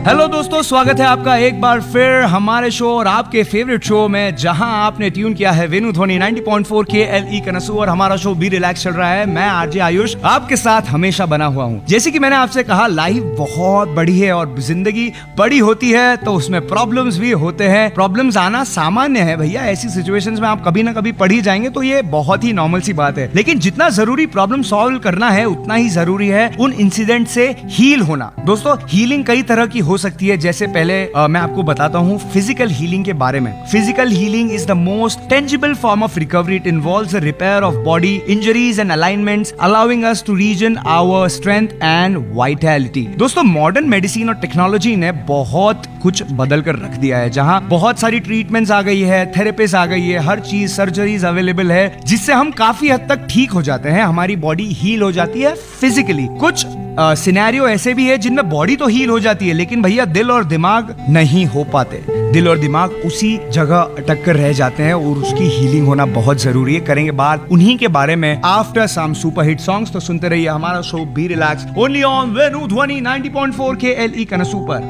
hello दोस्तों स्वागत है आपका एक बार फिर हमारे शो और आपके फेवरेट शो में जहां आपने ट्यून किया है वेनु ध्वनि 90.4 के एल ई कनसू और हमारा शो भी रिलैक्स चल रहा है मैं आरजे आयुष आपके साथ हमेशा बना हुआ हूं जैसे कि मैंने आपसे कहा लाइफ बहुत बड़ी है और जिंदगी बड़ी होती है तो उसमें प्रॉब्लम्स भी होते हैं प्रॉब्लम्स आना सामान्य है भैया ऐसी सिचुएशंस में आप कभी ना कभी पढ़ ही जाएंगे तो ये बहुत ही नॉर्मल सी बात है लेकिन जितना जरूरी प्रॉब्लम सॉल्व करना है उतना ही जरूरी है उन इंसिडेंट से हील होना दोस्तों हीलिंग कई तरह की हो सकती है जैसे पहले अ, मैं आपको बताता हूँ फिजिकल हीलिंग के बारे में physical healing is the most tangible form of recovery it involves the repair of body injuries and alignments allowing us to regain our strength and vitality दोस्तों मॉडर्न मेडिसिन और टेक्नोलॉजी ने बहुत कुछ बदल कर रख दिया है जहाँ बहुत सारी ट्रीटमेंट्स आ गई है थेरेपिस्ट आ गई है हर चीज सर्जरीज अवेलेबल है जिससे हम काफी हद तक ठीक हो जाते हैं हमारी बॉडी हील हो जाती है फिजिकली कुछ सिनेरियो ऐसे भी है जिनमें बॉडी तो हील हो जाती है लेकिन भैया दिल और दिमाग नहीं हो पाते दिल और दिमाग उसी जगह अटक कर रह जाते हैं और उसकी हीलिंग होना बहुत जरूरी है करेंगे बात उन्हीं के बारे में after some super hit songs तो सुनते रहिए हमारा show be relax only on Venu Dhwani 90.4 K L E कना सुपर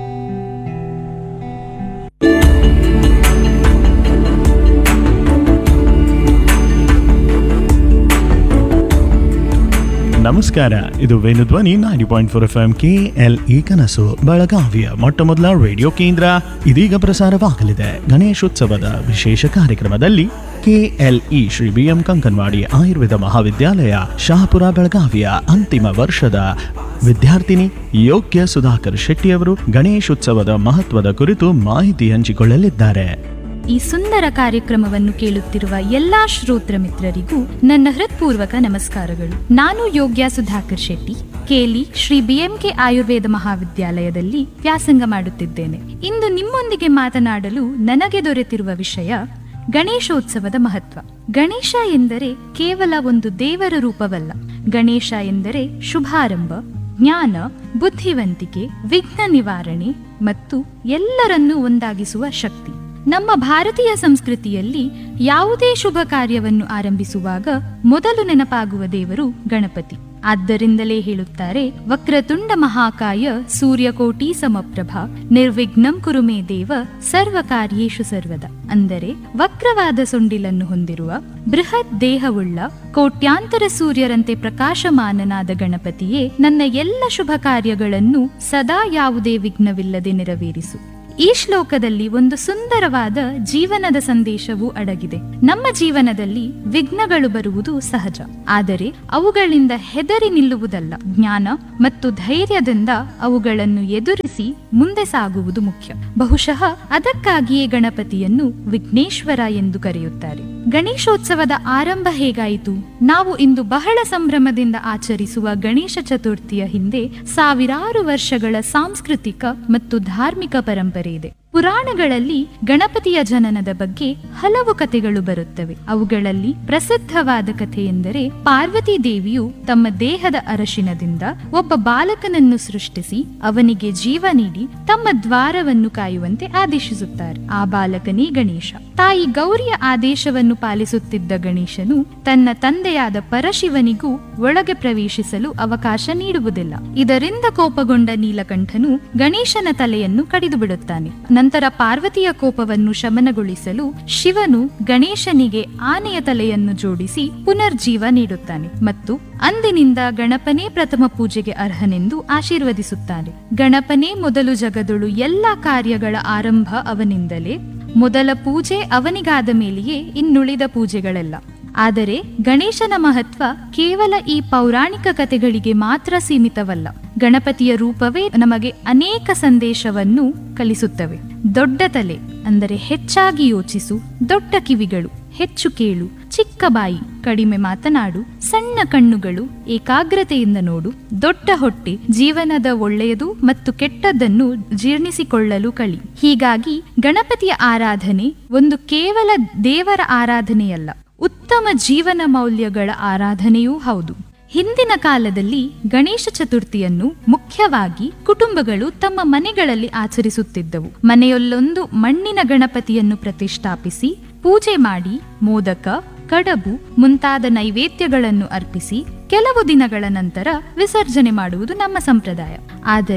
ನಮಸ್ಕಾರ ಇದು Venudhwani ninety point four F M K L E Kanasu ಬೆಳಗಾವಿಯ ಮೊಟ್ಟ ಮೊದಲ ರೇಡಿಯೋ ಕೇಂದ್ರ ಇದೀಗ ಪ್ರಸಾರವಾಗಲಿದೆ ಗಣೇಶೋತ್ಸವದ ವಿಶೇಷ ಕಾರ್ಯಕ್ರಮದಲ್ಲಿ KLE Shri B M Kankanwadi Ayurveda ಮಹಾವಿದ್ಯಾಲಯ ಶಹಾಪುರ ಬೆಳಗಾವಿಯ ಅಂತಿಮ ವರ್ಷದ ವಿದ್ಯಾರ್ಥಿನಿ ಯೋಗ್ಯ ಸುಧಾಕರ್ ಶೆಟ್ಟಿ ಅವರು ಗಣೇಶೋತ್ಸವದ ಮಹತ್ವದ ಕುರಿತು ಮಾಹಿತಿ ಹಂಚಿಕೊಳ್ಳಲಿದ್ದಾರೆ ಈ ಸುಂದರ ಕಾರ್ಯಕ್ರಮವನ್ನು ಕೇಳುತ್ತಿರುವ ಎಲ್ಲಾ ಶ್ರೋತ್ರ ಮಿತ್ರರಿಗೂ ನನ್ನ ಹೃತ್ಪೂರ್ವಕ ನಮಸ್ಕಾರಗಳು ನಾನು ಯೋಗ್ಯ ಸುಧಾಕರ್ ಶೆಟ್ಟಿ ಕೇಲಿ ಶ್ರೀ ಬಿಎಂಕೆ ಆಯುರ್ವೇದ ಮಹಾವಿದ್ಯಾಲಯದಲ್ಲಿ ವ್ಯಾಸಂಗ ಮಾಡುತ್ತಿದ್ದೇನೆ ಇಂದು ನಿಮ್ಮೊಂದಿಗೆ ಮಾತನಾಡಲು ನನಗೆ ದೊರೆತಿರುವ ವಿಷಯ ಗಣೇಶೋತ್ಸವದ ಮಹತ್ವ ಗಣೇಶ ಎಂದರೆ ಕೇವಲ ಒಂದು ದೇವರ ರೂಪವಲ್ಲ ಗಣೇಶ ಎಂದರೆ ಶುಭಾರಂಭ ಜ್ಞಾನ ಬುದ್ಧಿವಂತಿಕೆ ವಿಘ್ನ ನಿವಾರಣೆ ಮತ್ತು ಎಲ್ಲರನ್ನೂ ಒಂದಾಗಿಸುವ ಶಕ್ತಿ ನಮ್ಮ ಭಾರತೀಯ ಸಂಸ್ಕೃತಿಯಲ್ಲಿ ಯಾವುದೇ ಶುಭ ಕಾರ್ಯವನ್ನು ಆರಂಭಿಸುವಾಗ ಮೊದಲು ನೆನಪಾಗುವ ದೇವರು ಗಣಪತಿ ಆದ್ದರಿಂದಲೇ ಹೇಳುತ್ತಾರೆ ವಕ್ರತುಂಡ ಮಹಾಕಾಯ ಸೂರ್ಯಕೋಟಿ ಸಮಪ್ರಭ ನಿರ್ವಿಘ್ನಂ ಕುರು ಮೇ ದೇವ ಸರ್ವ ಕಾರ್ಯೇಷು ಸರ್ವದ ಅಂದರೆ ವಕ್ರವಾದ ಸೊಂಡಿಲನ್ನು ಹೊಂದಿರುವ ಬೃಹತ್ ದೇಹವುಳ್ಳ ಕೋಟ್ಯಾಂತರ ಸೂರ್ಯರಂತೆ ಪ್ರಕಾಶಮಾನನಾದ ಗಣಪತಿಯೇ ನನ್ನ ಎಲ್ಲ ಶುಭ ಕಾರ್ಯಗಳನ್ನು ಸದಾ ಯಾವುದೇ ವಿಘ್ನವಿಲ್ಲದೆ ನೆರವೇರಿಸು ಈ ಶ್ಲೋಕದಲ್ಲಿ ಒಂದು ಸುಂದರವಾದ ಜೀವನದ ಸಂದೇಶವು ಅಡಗಿದೆ ನಮ್ಮ ಜೀವನದಲ್ಲಿ ವಿಘ್ನಗಳು ಬರುವುದು ಸಹಜ ಆದರೆ ಅವುಗಳಿಂದ ಹೆದರಿ ನಿಲ್ಲುವುದಲ್ಲ ಜ್ಞಾನ ಮತ್ತು ಧೈರ್ಯದಿಂದ ಅವುಗಳನ್ನು ಎದುರಿಸಿ ಮುಂದೆ ಸಾಗುವುದು ಮುಖ್ಯ ಬಹುಶಃ ಅದಕ್ಕಾಗಿಯೇ ಗಣಪತಿಯನ್ನು ವಿಘ್ನೇಶ್ವರ ಎಂದು ಕರೆಯುತ್ತಾರೆ ಗಣೇಶೋತ್ಸವದ ಆರಂಭ ಹೇಗಾಯಿತು ನಾವು ಇಂದು ಬಹಳ ಸಂಭ್ರಮದಿಂದ ಆಚರಿಸುವ ಗಣೇಶ ಚತುರ್ಥಿಯ ಹಿಂದೆ ಸಾವಿರಾರು ವರ್ಷಗಳ ಸಾಂಸ್ಕೃತಿಕ ಮತ್ತು ಧಾರ್ಮಿಕ ಪರಂಪರೆ ಇದೆ ಪುರಾಣಗಳಲ್ಲಿ ಗಣಪತಿಯ ಜನನದ ಬಗ್ಗೆ ಹಲವು ಕಥೆಗಳು ಬರುತ್ತವೆ ಅವುಗಳಲ್ಲಿ ಪ್ರಸಿದ್ಧವಾದ ಕಥೆ ಎಂದರೆ ಪಾರ್ವತಿ ದೇವಿಯು ತಮ್ಮ ದೇಹದ ಅರಶಿನದಿಂದ ಒಬ್ಬ ಬಾಲಕನನ್ನು ಸೃಷ್ಟಿಸಿ ಅವನಿಗೆ ಜೀವ ನೀಡಿ ತಮ್ಮ ದ್ವಾರವನ್ನು ಕಾಯುವಂತೆ ಆದೇಶಿಸುತ್ತಾರೆ ಆ ಬಾಲಕನೇ ಗಣೇಶ ತಾಯಿ ಗೌರಿಯ ಆದೇಶವನ್ನು ಪಾಲಿಸುತ್ತಿದ್ದ ಗಣೇಶನು ತನ್ನ ತಂದೆಯಾದ ಪರಶಿವನಿಗೂ ಒಳಗೆ ಪ್ರವೇಶಿಸಲು ಅವಕಾಶ ನೀಡುವುದಿಲ್ಲ ಇದರಿಂದ ಕೋಪಗೊಂಡ ನೀಲಕಂಠನು ಗಣೇಶನ ತಲೆಯನ್ನು ಕಡಿದು ಬಿಡುತ್ತಾನೆ ನಂತರ ಪಾರ್ವತಿಯ ಕೋಪವನ್ನು ಶಮನಗೊಳಿಸಲು ಶಿವನು ಗಣೇಶನಿಗೆ ಆನೆಯ ತಲೆಯನ್ನು ಜೋಡಿಸಿ ಪುನರ್ಜೀವ ನೀಡುತ್ತಾನೆ ಮತ್ತು ಅಂದಿನಿಂದ ಗಣಪನೇ ಪ್ರಥಮ ಪೂಜೆಗೆ ಅರ್ಹನೆಂದು ಆಶೀರ್ವದಿಸುತ್ತಾನೆ ಗಣಪನೇ ಮೊದಲು ಜಗದೊಳು ಎಲ್ಲಾ ಕಾರ್ಯಗಳ ಆರಂಭ ಅವನಿಂದಲೇ ಮೊದಲ ಪೂಜೆ ಅವನಿಗಾದ ಮೇಲೆಯೇ ಇನ್ನುಳಿದ ಪೂಜೆಗಳೆಲ್ಲ ಆದರೆ ಗಣೇಶನ ಮಹತ್ವ ಕೇವಲ ಈ ಪೌರಾಣಿಕ ಕಥೆಗಳಿಗೆ ಮಾತ್ರ ಸೀಮಿತವಲ್ಲ ಗಣಪತಿಯ ರೂಪವೇ ನಮಗೆ ಅನೇಕ ಸಂದೇಶವನ್ನು ಕಲಿಸುತ್ತವೆ ದೊಡ್ಡ ತಲೆ ಅಂದರೆ ಹೆಚ್ಚಾಗಿ ಯೋಚಿಸು ದೊಡ್ಡ ಕಿವಿಗಳು ಹೆಚ್ಚು ಕೇಳು ಚಿಕ್ಕ ಬಾಯಿ ಕಡಿಮೆ ಮಾತನಾಡು ಸಣ್ಣ ಕಣ್ಣುಗಳು ಏಕಾಗ್ರತೆಯಿಂದ ನೋಡು ದೊಡ್ಡ ಹೊಟ್ಟೆ ಜೀವನದ ಒಳ್ಳೆಯದು ಮತ್ತು ಕೆಟ್ಟದ್ದನ್ನು ಜೀರ್ಣಿಸಿಕೊಳ್ಳಲು ಕಳಿ ಹೀಗಾಗಿ ಗಣಪತಿಯ ಆರಾಧನೆ ಒಂದು ಕೇವಲ ದೇವರ ಆರಾಧನೆಯಲ್ಲ ಉತ್ತಮ ಜೀವನ ಮೌಲ್ಯಗಳ ಆರಾಧನೆಯೂ ಹೌದು ಹಿಂದಿನ ಕಾಲದಲ್ಲಿ ಗಣೇಶ ಚತುರ್ಥಿಯನ್ನು ಮುಖ್ಯವಾಗಿ ಕುಟುಂಬಗಳು ತಮ್ಮ ಮನೆಗಳಲ್ಲಿ ಆಚರಿಸುತ್ತಿದ್ದವು ಮನೆಯಲ್ಲೊಂದು ಮಣ್ಣಿನ ಗಣಪತಿಯನ್ನು ಪ್ರತಿಷ್ಠಾಪಿಸಿ ಪೂಜೆ ಮಾಡಿ ಮೋದಕ ಕಡಬು ಮುಂತಾದ ನೈವೇದ್ಯಗಳನ್ನು ಅರ್ಪಿಸಿ ಕೆಲವು ದಿನಗಳ ನಂತರ ವಿಸರ್ಜನೆ ಮಾಡುವುದು ನಮ್ಮ ಸಂಪ್ರದಾಯ ಆದರೆ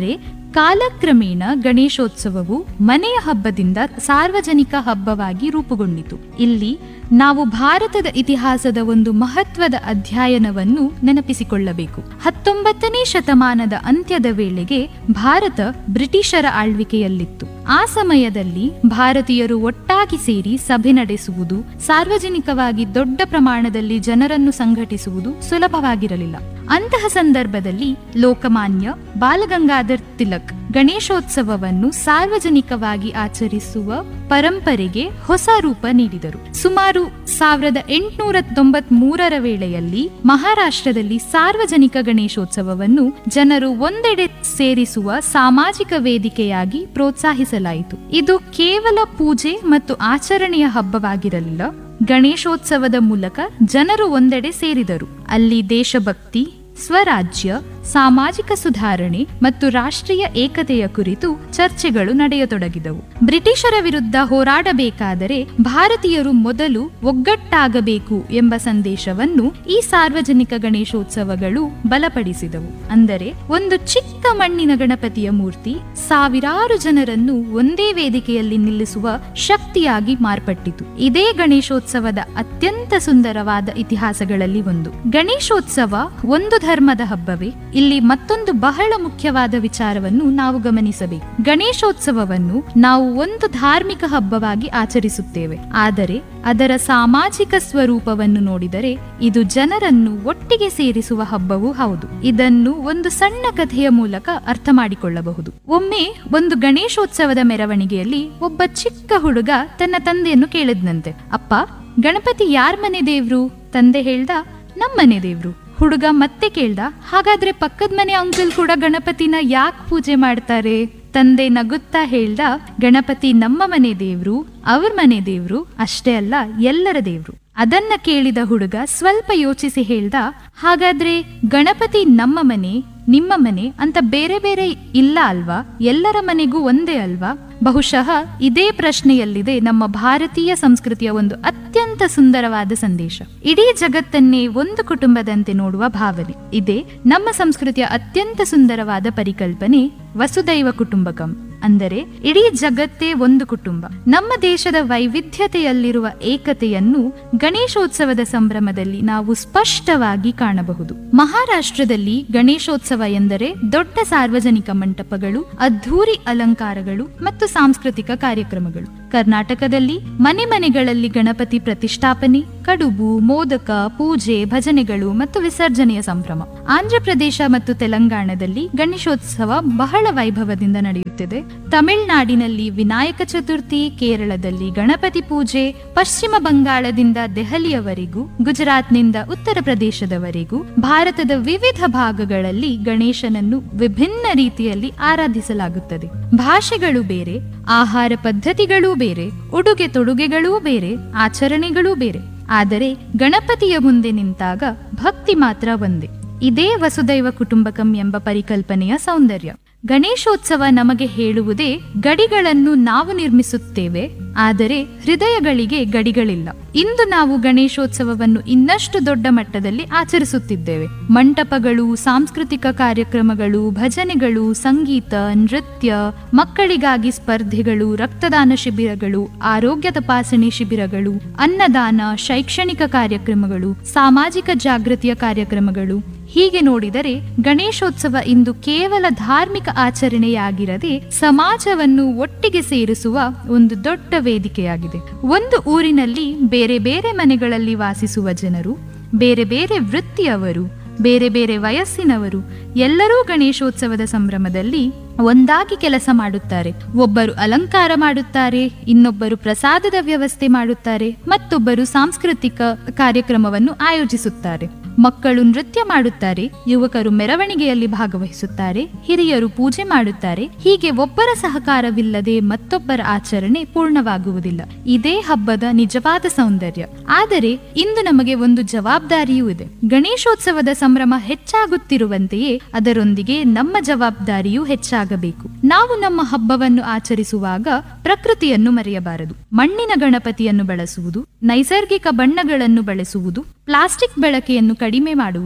ಕಾಲಕ್ರಮೇಣ ಗಣೇಶೋತ್ಸವವು ಮನೆಯ ಹಬ್ಬದಿಂದ ಸಾರ್ವಜನಿಕ ಹಬ್ಬವಾಗಿ ರೂಪುಗೊಂಡಿತು ಇಲ್ಲಿ ನಾವು ಭಾರತದ ಇತಿಹಾಸದ ಒಂದು ಮಹತ್ವದ ಅಧ್ಯಯನವನ್ನು ನೆನಪಿಸಿಕೊಳ್ಳಬೇಕು ಹತ್ತೊಂಬತ್ತನೇ ಶತಮಾನದ ಅಂತ್ಯದ ವೇಳೆಗೆ ಭಾರತ ಬ್ರಿಟಿಷರ ಆಳ್ವಿಕೆಯಲ್ಲಿತ್ತು ಆ ಸಮಯದಲ್ಲಿ ಭಾರತೀಯರು ಒಟ್ಟಾಗಿ ಸೇರಿ ಸಭೆ ನಡೆಸುವುದು ಸಾರ್ವಜನಿಕವಾಗಿ ದೊಡ್ಡ ಪ್ರಮಾಣದಲ್ಲಿ ಜನರನ್ನು ಸಂಘಟಿಸುವುದು ಸುಲಭವಾಗಿರಲಿಲ್ಲ ಅಂತಹ ಸಂದರ್ಭದಲ್ಲಿ ಲೋಕಮಾನ್ಯ ಬಾಲಗಂಗಾಧರ್ ತಿಲಕ್ ಗಣೇಶೋತ್ಸವವನ್ನು ಸಾರ್ವಜನಿಕವಾಗಿ ಆಚರಿಸುವ ಪರಂಪರೆಗೆ ಹೊಸ ರೂಪ ನೀಡಿದರು ಸುಮಾರು ಸಾವಿರದ ಎಂಟುನೂರ ತೊಂಬತ್ ಮೂರರ ವೇಳೆಯಲ್ಲಿ ಮಹಾರಾಷ್ಟ್ರದಲ್ಲಿ ಸಾರ್ವಜನಿಕ ಗಣೇಶೋತ್ಸವವನ್ನು ಜನರು ಒಂದೆಡೆ ಸೇರಿಸುವ ಸಾಮಾಜಿಕ ವೇದಿಕೆಯಾಗಿ ಪ್ರೋತ್ಸಾಹಿಸಲಾಯಿತು ಇದು ಕೇವಲ ಪೂಜೆ ಮತ್ತು ಆಚರಣೆಯ ಹಬ್ಬವಾಗಿರಲಿಲ್ಲ ಗಣೇಶೋತ್ಸವದ ಮೂಲಕ ಜನರು ಒಂದೆಡೆ ಸೇರಿದರು ಅಲ್ಲಿ ದೇಶಭಕ್ತಿ ಸ್ವರಾಜ್ಯ ಸಾಮಾಜಿಕ ಸುಧಾರಣೆ ಮತ್ತು ರಾಷ್ಟ್ರೀಯ ಏಕತೆಯ ಕುರಿತು ಚರ್ಚೆಗಳು ನಡೆಯತೊಡಗಿದವು ಬ್ರಿಟಿಷರ ವಿರುದ್ಧ ಹೋರಾಡಬೇಕಾದರೆ ಭಾರತೀಯರು ಮೊದಲು ಒಗ್ಗಟ್ಟಾಗಬೇಕು ಎಂಬ ಸಂದೇಶವನ್ನು ಈ ಸಾರ್ವಜನಿಕ ಗಣೇಶೋತ್ಸವಗಳು ಬಲಪಡಿಸಿದವು ಅಂದರೆ ಒಂದು ಚಿಕ್ಕ ಮಣ್ಣಿನ ಗಣಪತಿಯ ಮೂರ್ತಿ ಸಾವಿರಾರು ಜನರನ್ನು ಒಂದೇ ವೇದಿಕೆಯಲ್ಲಿ ನಿಲ್ಲಿಸುವ ಶಕ್ತಿಯಾಗಿ ಮಾರ್ಪಟ್ಟಿತು ಇದೇ ಗಣೇಶೋತ್ಸವದ ಅತ್ಯಂತ ಸುಂದರವಾದ ಇತಿಹಾಸಗಳಲ್ಲಿ ಒಂದು ಗಣೇಶೋತ್ಸವ ಒಂದು ಧರ್ಮದ ಹಬ್ಬವೇ ಇಲ್ಲಿ ಮತ್ತೊಂದು ಬಹಳ ಮುಖ್ಯವಾದ ವಿಚಾರವನ್ನು ನಾವು ಗಮನಿಸಬೇಕು ಗಣೇಶೋತ್ಸವವನ್ನು ನಾವು ಒಂದು ಧಾರ್ಮಿಕ ಹಬ್ಬವಾಗಿ ಆಚರಿಸುತ್ತೇವೆ ಆದರೆ ಅದರ ಸಾಮಾಜಿಕ ಸ್ವರೂಪವನ್ನು ನೋಡಿದರೆ ಇದು ಜನರನ್ನು ಒಟ್ಟಿಗೆ ಸೇರಿಸುವ ಹಬ್ಬವೂ ಹೌದು ಇದನ್ನು ಒಂದು ಸಣ್ಣ ಕಥೆಯ ಮೂಲಕ ಅರ್ಥ ಮಾಡಿಕೊಳ್ಳಬಹುದು ಒಮ್ಮೆ ಒಂದು ಗಣೇಶೋತ್ಸವದ ಮೆರವಣಿಗೆಯಲ್ಲಿ ಒಬ್ಬ ಚಿಕ್ಕ ಹುಡುಗ ತನ್ನ ತಂದೆಯನ್ನು ಕೇಳಿದ್ನಂತೆ ಅಪ್ಪ ಗಣಪತಿ ಯಾರ್ ಮನೆ ದೇವ್ರು ತಂದೆ ಹೇಳ್ದ ನಮ್ಮನೆ ದೇವ್ರು ಹುಡುಗ ಮತ್ತೆ ಕೇಳ್ದ ಹಾಗಾದ್ರೆ ಪಕ್ಕದ ಮನೆ ಅಂಕಲ್ ಕೂಡ ಗಣಪತಿನ ಯಾಕೆ ಪೂಜೆ ಮಾಡ್ತಾರೆ ತಂದೆ ನಗುತ್ತಾ ಹೇಳ್ದ ಗಣಪತಿ ನಮ್ಮ ಮನೆ ದೇವ್ರು ಅವ್ರ ಮನೆ ದೇವ್ರು ಅಷ್ಟೇ ಅಲ್ಲ ಎಲ್ಲರ ದೇವ್ರು ಅದನ್ನ ಕೇಳಿದ ಹುಡುಗ ಸ್ವಲ್ಪ ಯೋಚಿಸಿ ಹೇಳ್ದ ಹಾಗಾದ್ರೆ ಗಣಪತಿ ನಮ್ಮ ಮನೆ ನಿಮ್ಮ ಮನೆ ಅಂತ ಬೇರೆ ಬೇರೆ ಇಲ್ಲ ಅಲ್ವಾ ಎಲ್ಲರ ಮನೆಗೂ ಒಂದೇ ಅಲ್ವಾ ಬಹುಶಃ ಇದೇ ಪ್ರಶ್ನೆಯಲ್ಲಿದೆ ನಮ್ಮ ಭಾರತೀಯ ಸಂಸ್ಕೃತಿಯ ಒಂದು ಅತ್ಯಂತ ಸುಂದರವಾದ ಸಂದೇಶ ಇಡೀ ಜಗತ್ತನ್ನೇ ಒಂದು ಕುಟುಂಬದಂತೆ ನೋಡುವ ಭಾವನೆ ಇದೇ ನಮ್ಮ ಸಂಸ್ಕೃತಿಯ ಅತ್ಯಂತ ಸುಂದರವಾದ ಪರಿಕಲ್ಪನೆ ವಸುದೈವ ಕುಟುಂಬಕಂ ಅಂದರೆ ಇಡೀ ಜಗತ್ತೇ ಒಂದು ಕುಟುಂಬ ನಮ್ಮ ದೇಶದ ವೈವಿಧ್ಯತೆಯಲ್ಲಿರುವ ಏಕತೆಯನ್ನು ಗಣೇಶೋತ್ಸವದ ಸಂಭ್ರಮದಲ್ಲಿ ನಾವು ಸ್ಪಷ್ಟವಾಗಿ ಕಾಣಬಹುದು ಮಹಾರಾಷ್ಟ್ರದಲ್ಲಿ ಗಣೇಶೋತ್ಸವ ಎಂದರೆ ದೊಡ್ಡ ಸಾರ್ವಜನಿಕ ಮಂಟಪಗಳು ಅದ್ಧೂರಿ ಅಲಂಕಾರಗಳು ಮತ್ತು ಸಾಂಸ್ಕೃತಿಕ ಕಾರ್ಯಕ್ರಮಗಳು ಕರ್ನಾಟಕದಲ್ಲಿ ಮನೆ ಮನೆಗಳಲ್ಲಿ ಗಣಪತಿ ಪ್ರತಿಷ್ಠಾಪನೆ ಕಡುಬು ಮೋದಕ ಪೂಜೆ ಭಜನೆಗಳು ಮತ್ತು ವಿಸರ್ಜನೆಯ ಸಂಭ್ರಮ ಆಂಧ್ರಪ್ರದೇಶ ಮತ್ತು ತೆಲಂಗಾಣದಲ್ಲಿ ಗಣೇಶೋತ್ಸವ ಬಹಳ ವೈಭವದಿಂದ ನಡೆಯುತ್ತಿದೆ ತಮಿಳುನಾಡಿನಲ್ಲಿ ವಿನಾಯಕ ಚತುರ್ಥಿ ಕೇರಳದಲ್ಲಿ ಗಣಪತಿ ಪೂಜೆ ಪಶ್ಚಿಮ ಬಂಗಾಳದಿಂದ ದೆಹಲಿಯವರೆಗೂ ಗುಜರಾತ್ನಿಂದ ಉತ್ತರ ಪ್ರದೇಶದವರೆಗೂ ಭಾರತದ ವಿವಿಧ ಭಾಗಗಳಲ್ಲಿ ಗಣೇಶನನ್ನು ವಿಭಿನ್ನ ರೀತಿಯಲ್ಲಿ ಆರಾಧಿಸಲಾಗುತ್ತದೆ ಭಾಷೆಗಳು ಬೇರೆ ಆಹಾರ ಪದ್ಧತಿಗಳೂ ಬೇರೆ ಉಡುಗೆ ತೊಡುಗೆಗಳೂ ಬೇರೆ ಆಚರಣೆಗಳೂ ಬೇರೆ ಆದರೆ ಗಣಪತಿಯ ಮುಂದೆ ನಿಂತಾಗ ಭಕ್ತಿ ಮಾತ್ರ ಒಂದೇ ಇದೇ ವಸುದೈವ ಕುಟುಂಬಕಂ ಎಂಬ ಪರಿಕಲ್ಪನೆಯ ಸೌಂದರ್ಯ ಗಣೇಶೋತ್ಸವ ನಮಗೆ ಹೇಳುವುದೇ ಗಡಿಗಳನ್ನು ನಾವು ನಿರ್ಮಿಸುತ್ತೇವೆ ಆದರೆ ಹೃದಯಗಳಿಗೆ ಗಡಿಗಳಿಲ್ಲ ಇಂದು ನಾವು ಗಣೇಶೋತ್ಸವವನ್ನು ಇನ್ನಷ್ಟು ದೊಡ್ಡ ಮಟ್ಟದಲ್ಲಿ ಆಚರಿಸುತ್ತಿದ್ದೇವೆ ಮಂಟಪಗಳು ಸಾಂಸ್ಕೃತಿಕ ಕಾರ್ಯಕ್ರಮಗಳು ಭಜನೆಗಳು ಸಂಗೀತ ನೃತ್ಯ ಮಕ್ಕಳಿಗಾಗಿ ಸ್ಪರ್ಧೆಗಳು ರಕ್ತದಾನ ಶಿಬಿರಗಳು ಆರೋಗ್ಯ ತಪಾಸಣೆ ಶಿಬಿರಗಳು ಅನ್ನದಾನ ಶೈಕ್ಷಣಿಕ ಕಾರ್ಯಕ್ರಮಗಳು ಸಾಮಾಜಿಕ ಜಾಗೃತಿಯ ಕಾರ್ಯಕ್ರಮಗಳು ಹೀಗೆ ನೋಡಿದರೆ ಗಣೇಶೋತ್ಸವ ಇಂದು ಕೇವಲ ಧಾರ್ಮಿಕ ಆಚರಣೆಯಾಗಿರದೆ ಸಮಾಜವನ್ನು ಒಟ್ಟಿಗೆ ಸೇರಿಸುವ ಒಂದು ದೊಡ್ಡ ವೇದಿಕೆಯಾಗಿದೆ ಒಂದು ಊರಿನಲ್ಲಿ ಬೇರೆ ಬೇರೆ ಮನೆಗಳಲ್ಲಿ ವಾಸಿಸುವ ಜನರು ಬೇರೆ ಬೇರೆ ವೃತ್ತಿಯವರು ಬೇರೆ ಬೇರೆ ವಯಸ್ಸಿನವರು ಎಲ್ಲರೂ ಗಣೇಶೋತ್ಸವದ ಸಂಭ್ರಮದಲ್ಲಿ ಒಂದಾಗಿ ಕೆಲಸ ಮಾಡುತ್ತಾರೆ ಒಬ್ಬರು ಅಲಂಕಾರ ಮಾಡುತ್ತಾರೆ ಇನ್ನೊಬ್ಬರು ಪ್ರಸಾದದ ವ್ಯವಸ್ಥೆ ಮಾಡುತ್ತಾರೆ ಮತ್ತೊಬ್ಬರು ಸಾಂಸ್ಕೃತಿಕ ಕಾರ್ಯಕ್ರಮವನ್ನು ಆಯೋಜಿಸುತ್ತಾರೆ ಮಕ್ಕಳು ನೃತ್ಯ ಮಾಡುತ್ತಾರೆ ಯುವಕರು ಮೆರವಣಿಗೆಯಲ್ಲಿ ಭಾಗವಹಿಸುತ್ತಾರೆ ಹಿರಿಯರು ಪೂಜೆ ಮಾಡುತ್ತಾರೆ ಹೀಗೆ ಒಬ್ಬರ ಸಹಕಾರವಿಲ್ಲದೆ ಮತ್ತೊಬ್ಬರ ಆಚರಣೆ ಪೂರ್ಣವಾಗುವುದಿಲ್ಲ ಇದೇ ಹಬ್ಬದ ನಿಜವಾದ ಸೌಂದರ್ಯ ಆದರೆ ಇಂದು ನಮಗೆ ಒಂದು ಜವಾಬ್ದಾರಿಯೂ ಇದೆ ಗಣೇಶೋತ್ಸವದ ಸಂಭ್ರಮ ಹೆಚ್ಚಾಗುತ್ತಿರುವಂತೆಯೇ ಅದರೊಂದಿಗೆ ನಮ್ಮ ಜವಾಬ್ದಾರಿಯೂ ಹೆಚ್ಚಾಗಬೇಕು ನಾವು ನಮ್ಮ ಹಬ್ಬವನ್ನು ಆಚರಿಸುವಾಗ ಪ್ರಕೃತಿಯನ್ನು ಮರೆಯಬಾರದು ಮಣ್ಣಿನ ಗಣಪತಿಯನ್ನು ಬಳಸುವುದು ನೈಸರ್ಗಿಕ ಬಣ್ಣಗಳನ್ನು ಬಳಸುವುದು ಪ್ಲಾಸ್ಟಿಕ್ ಬಳಕೆಯನ್ನು ಕಡಿಮೆ ಮಾಡುವುದು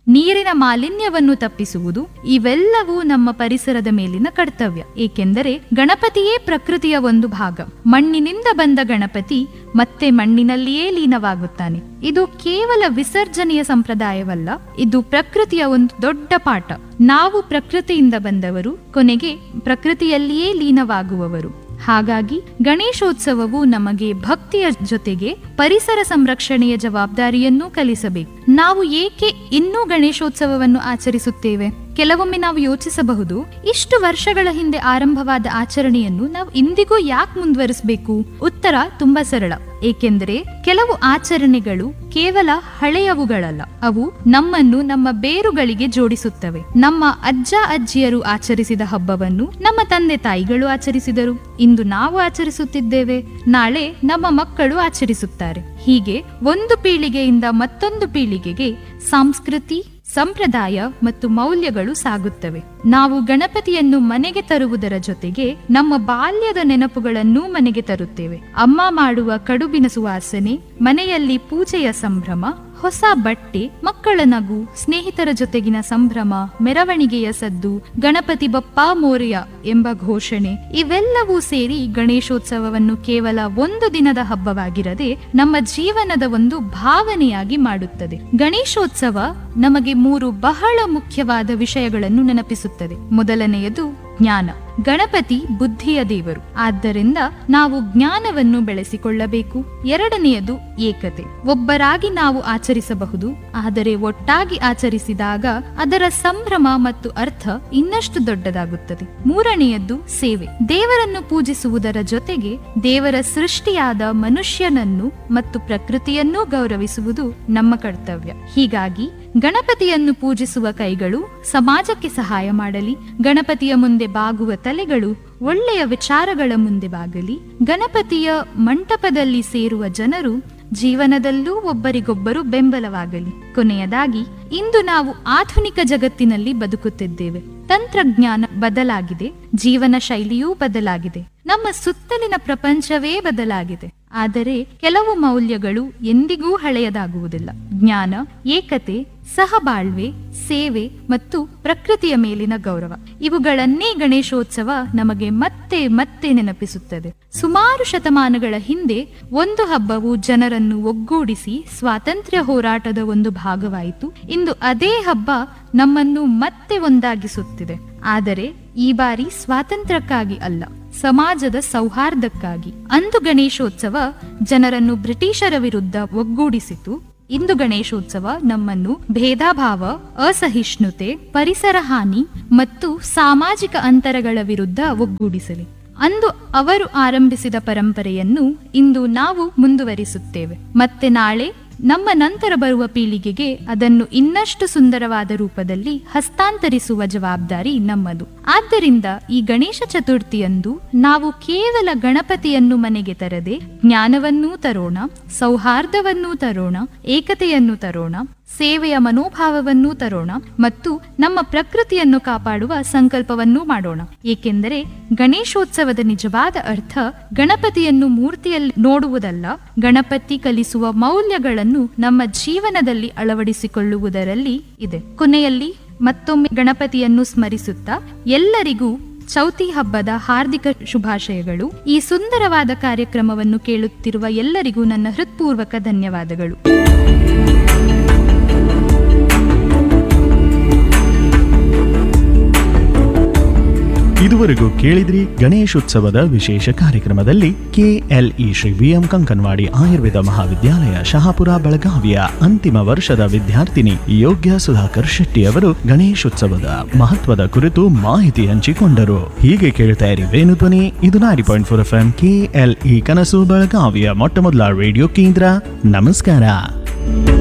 ನೀರಿನ ಮಾಲಿನ್ಯವನ್ನು ತಪ್ಪಿಸುವುದು ಇವೆಲ್ಲವೂ ನಮ್ಮ ಪರಿಸರದ ಮೇಲಿನ ಕರ್ತವ್ಯ ಏಕೆಂದರೆ ಗಣಪತಿಯೇ ಪ್ರಕೃತಿಯ ಒಂದು ಭಾಗ ಮಣ್ಣಿನಿಂದ ಬಂದ ಗಣಪತಿ ಮತ್ತೆ ಮಣ್ಣಿನಲ್ಲಿಯೇ ಲೀನವಾಗುತ್ತಾನೆ ಇದು ಕೇವಲ ವಿಸರ್ಜನೆಯ ಸಂಪ್ರದಾಯವಲ್ಲ ಇದು ಪ್ರಕೃತಿಯ ಒಂದು ದೊಡ್ಡ ಪಾಠ ನಾವು ಪ್ರಕೃತಿಯಿಂದ ಬಂದವರು ಕೊನೆಗೆ ಪ್ರಕೃತಿಯಲ್ಲಿಯೇ ಲೀನವಾಗುವವರು ಹಾಗಾಗಿ ಗಣೇಶೋತ್ಸವವು ನಮಗೆ ಭಕ್ತಿಯ ಜೊತೆಗೆ ಪರಿಸರ ಸಂರಕ್ಷಣೆಯ ಜವಾಬ್ದಾರಿಯನ್ನೂ ಕಲಿಸಬೇಕು ನಾವು ಏಕೆ ಇನ್ನೂ ಗಣೇಶೋತ್ಸವವನ್ನು ಆಚರಿಸುತ್ತೇವೆ ಕೆಲವೊಮ್ಮೆ ನಾವು ಯೋಚಿಸಬಹುದು ಇಷ್ಟು ವರ್ಷಗಳ ಹಿಂದೆ ಆರಂಭವಾದ ಆಚರಣೆಯನ್ನು ನಾವು ಇಂದಿಗೂ ಯಾಕೆ ಮುಂದುವರಿಸಬೇಕು ಉತ್ತರ ತುಂಬಾ ಸರಳ ಏಕೆಂದರೆ ಕೆಲವು ಆಚರಣೆಗಳು ಕೇವಲ ಹಳೆಯವುಗಳಲ್ಲ ಅವು ನಮ್ಮನ್ನು ನಮ್ಮ ಬೇರುಗಳಿಗೆ ಜೋಡಿಸುತ್ತವೆ ನಮ್ಮ ಅಜ್ಜ ಅಜ್ಜಿಯರು ಆಚರಿಸಿದ ಹಬ್ಬವನ್ನು ನಮ್ಮ ತಂದೆ ತಾಯಿಗಳು ಆಚರಿಸಿದರು ಇಂದು ನಾವು ಆಚರಿಸುತ್ತಿದ್ದೇವೆ ನಾಳೆ ನಮ್ಮ ಮಕ್ಕಳು ಆಚರಿಸುತ್ತಾರೆ ಹೀಗೆ ಒಂದು ಪೀಳಿಗೆಯಿಂದ ಮತ್ತೊಂದು ಪೀಳಿಗೆಗೆ ಸಂಸ್ಕೃತಿ ಸಂಪ್ರದಾಯ ಮತ್ತು ಮೌಲ್ಯಗಳು ಸಾಗುತ್ತವೆ ನಾವು ಗಣಪತಿಯನ್ನು ಮನೆಗೆ ತರುವುದರ ಜೊತೆಗೆ ನಮ್ಮ ಬಾಲ್ಯದ ನೆನಪುಗಳನ್ನೂ ಮನೆಗೆ ತರುತ್ತೇವೆ ಅಮ್ಮ ಮಾಡುವ ಕಡುಬಿನ ಸುವಾಸನೆ ಮನೆಯಲ್ಲಿ ಪೂಜೆಯ ಸಂಭ್ರಮ ಹೊಸ ಬಟ್ಟೆ ಮಕ್ಕಳ ನಗು ಸ್ನೇಹಿತರ ಜೊತೆಗಿನ ಸಂಭ್ರಮ ಮೆರವಣಿಗೆಯ ಸದ್ದು ಗಣಪತಿ ಬಪ್ಪ ಮೋರ್ಯ ಎಂಬ ಘೋಷಣೆ ಇವೆಲ್ಲವೂ ಸೇರಿ ಗಣೇಶೋತ್ಸವವನ್ನು ಕೇವಲ ಒಂದು ದಿನದ ಹಬ್ಬವಾಗಿರದೆ ನಮ್ಮ ಜೀವನದ ಒಂದು ಭಾವನೆಯಾಗಿ ಮಾಡುತ್ತದೆ ಗಣೇಶೋತ್ಸವ ನಮಗೆ ಮೂರು ಬಹಳ ಮುಖ್ಯವಾದ ವಿಷಯಗಳನ್ನು ನೆನಪಿಸುತ್ತದೆ ಮೊದಲನೆಯದು ಜ್ಞಾನ ಗಣಪತಿ ಬುದ್ಧಿಯ ದೇವರು ಆದ್ದರಿಂದ ನಾವು ಜ್ಞಾನವನ್ನು ಬೆಳೆಸಿಕೊಳ್ಳಬೇಕು ಎರಡನೆಯದು ಏಕತೆ ಒಬ್ಬರಾಗಿ ನಾವು ಆಚರಿಸಬಹುದು ಆದರೆ ಒಟ್ಟಾಗಿ ಆಚರಿಸಿದಾಗ ಅದರ ಸಂಭ್ರಮ ಮತ್ತು ಅರ್ಥ ಇನ್ನಷ್ಟು ದೊಡ್ಡದಾಗುತ್ತದೆ ಮೂರನೆಯದ್ದು ಸೇವೆ ದೇವರನ್ನು ಪೂಜಿಸುವುದರ ಜೊತೆಗೆ ದೇವರ ಸೃಷ್ಟಿಯಾದ ಮನುಷ್ಯನನ್ನು ಮತ್ತು ಪ್ರಕೃತಿಯನ್ನೂ ಗೌರವಿಸುವುದು ನಮ್ಮ ಕರ್ತವ್ಯ ಹೀಗಾಗಿ ಗಣಪತಿಯನ್ನು ಪೂಜಿಸುವ ಕೈಗಳು ಸಮಾಜಕ್ಕೆ ಸಹಾಯ ಮಾಡಲಿ ಗಣಪತಿಯ ಮುಂದೆ ಬಾಗುವ ತಲೆಗಳು ಒಳ್ಳೆಯ ವಿಚಾರಗಳ ಮುಂದೆ ಬಾಗಲಿ ಗಣಪತಿಯ ಮಂಟಪದಲ್ಲಿ ಸೇರುವ ಜನರು ಜೀವನದಲ್ಲೂ ಒಬ್ಬರಿಗೊಬ್ಬರು ಬೆಂಬಲವಾಗಲಿ ಕೊನೆಯದಾಗಿ ಇಂದು ನಾವು ಆಧುನಿಕ ಜಗತ್ತಿನಲ್ಲಿ ಬದುಕುತ್ತಿದ್ದೇವೆ ತಂತ್ರಜ್ಞಾನ ಬದಲಾಗಿದೆ ಜೀವನ ಶೈಲಿಯೂ ಬದಲಾಗಿದೆ ನಮ್ಮ ಸುತ್ತಲಿನ ಪ್ರಪಂಚವೇ ಬದಲಾಗಿದೆ ಆದರೆ ಕೆಲವು ಮೌಲ್ಯಗಳು ಎಂದಿಗೂ ಹಳೆಯದಾಗುವುದಿಲ್ಲ ಜ್ಞಾನ ಏಕತೆ ಸಹಬಾಳ್ವೆ ಸೇವೆ ಮತ್ತು ಪ್ರಕೃತಿಯ ಮೇಲಿನ ಗೌರವ ಇವುಗಳನ್ನೇ ಗಣೇಶೋತ್ಸವ ನಮಗೆ ಮತ್ತೆ ಮತ್ತೆ ನೆನಪಿಸುತ್ತದೆ ಸುಮಾರು ಶತಮಾನಗಳ ಹಿಂದೆ ಒಂದು ಹಬ್ಬವು ಜನರನ್ನು ಒಗ್ಗೂಡಿಸಿ ಸ್ವಾತಂತ್ರ್ಯ ಹೋರಾಟದ ಒಂದು ಭಾಗವಾಯಿತು ಇಂದು ಅದೇ ಹಬ್ಬ ನಮ್ಮನ್ನು ಮತ್ತೆ ಒಂದಾಗಿಸುತ್ತಿದೆ ಆದರೆ ಈ ಬಾರಿ ಸ್ವಾತಂತ್ರ್ಯಕ್ಕಾಗಿ ಅಲ್ಲ ಸಮಾಜದ ಸೌಹಾರ್ದಕ್ಕಾಗಿ ಅಂದು ಗಣೇಶೋತ್ಸವ ಜನರನ್ನು ಬ್ರಿಟಿಷರ ವಿರುದ್ಧ ಒಗ್ಗೂಡಿಸಿತು ಇಂದು ಗಣೇಶೋತ್ಸವ ನಮ್ಮನ್ನು ಭೇದಾಭಾವ ಅಸಹಿಷ್ಣುತೆ ಪರಿಸರ ಹಾನಿ ಮತ್ತು ಸಾಮಾಜಿಕ ಅಂತರಗಳ ವಿರುದ್ಧ ಒಗ್ಗೂಡಿಸಲಿ ಅಂದು ಅವರು ಆರಂಭಿಸಿದ ಪರಂಪರೆಯನ್ನು ಇಂದು ನಾವು ಮುಂದುವರಿಸುತ್ತೇವೆ ಮತ್ತೆ ನಾಳೆ ನಮ್ಮ ನಂತರ ಬರುವ ಪೀಳಿಗೆಗೆ ಅದನ್ನು ಇನ್ನಷ್ಟು ಸುಂದರವಾದ ರೂಪದಲ್ಲಿ ಹಸ್ತಾಂತರಿಸುವ ಜವಾಬ್ದಾರಿ ನಮ್ಮದು ಆದ್ದರಿಂದ ಈ ಗಣೇಶ ಚತುರ್ಥಿಯಂದು ನಾವು ಕೇವಲ ಗಣಪತಿಯನ್ನು ಮನೆಗೆ ತರದೆ ಜ್ಞಾನವನ್ನೂ ತರೋಣ ಸೌಹಾರ್ದವನ್ನೂ ತರೋಣ ಏಕತೆಯನ್ನು ತರೋಣ ಸೇವೆಯ ಮನೋಭಾವವನ್ನೂ ತರೋಣ ಮತ್ತು ನಮ್ಮ ಪ್ರಕೃತಿಯನ್ನು ಕಾಪಾಡುವ ಸಂಕಲ್ಪವನ್ನೂ ಮಾಡೋಣ ಏಕೆಂದರೆ ಗಣೇಶೋತ್ಸವದ ನಿಜವಾದ ಅರ್ಥ ಗಣಪತಿಯನ್ನು ಮೂರ್ತಿಯಲ್ಲಿ ನೋಡುವುದಲ್ಲ ಗಣಪತಿ ಕಲಿಸುವ ಮೌಲ್ಯಗಳನ್ನು ನಮ್ಮ ಜೀವನದಲ್ಲಿ ಅಳವಡಿಸಿಕೊಳ್ಳುವುದರಲ್ಲಿ ಇದೆ ಕೊನೆಯಲ್ಲಿ ಮತ್ತೊಮ್ಮೆ ಗಣಪತಿಯನ್ನು ಸ್ಮರಿಸುತ್ತಾ ಎಲ್ಲರಿಗೂ ಚೌತಿ ಹಬ್ಬದ ಹಾರ್ದಿಕ ಶುಭಾಶಯಗಳು ಈ ಸುಂದರವಾದ ಕಾರ್ಯಕ್ರಮವನ್ನು ಕೇಳುತ್ತಿರುವ ಎಲ್ಲರಿಗೂ ನನ್ನ ಹೃತ್ಪೂರ್ವಕ ಧನ್ಯವಾದಗಳು ಇದುವರೆಗೂ ಕೇಳಿದ್ರಿ ಗಣೇಶೋತ್ಸವದ ವಿಶೇಷ ಕಾರ್ಯಕ್ರಮದಲ್ಲಿ ಕೆಎಲ್ಇ ಶ್ರೀ ವಿಎಂ ಕಂಕನ್ವಾಡಿ ಆಯುರ್ವೇದ ಮಹಾವಿದ್ಯಾಲಯ ಶಹಾಪುರ ಬೆಳಗಾವಿಯ ಅಂತಿಮ ವರ್ಷದ ವಿದ್ಯಾರ್ಥಿನಿ ಯೋಗ್ಯ ಸುಧಾಕರ್ ಶೆಟ್ಟಿ ಅವರು ಗಣೇಶೋತ್ಸವದ ಮಹತ್ವದ ಕುರಿತು ಮಾಹಿತಿ ಹಂಚಿಕೊಂಡರು ಹೀಗೆ ಕೇಳ್ತಾ ಇರಿ ವೇಣುಧ್ವನಿ ಇದು ninety point four F M KLE Kanasu ಬೆಳಗಾವಿಯ ಮೊಟ್ಟ ಮೊದಲ ರೇಡಿಯೋ ಕೇಂದ್ರ ನಮಸ್ಕಾರ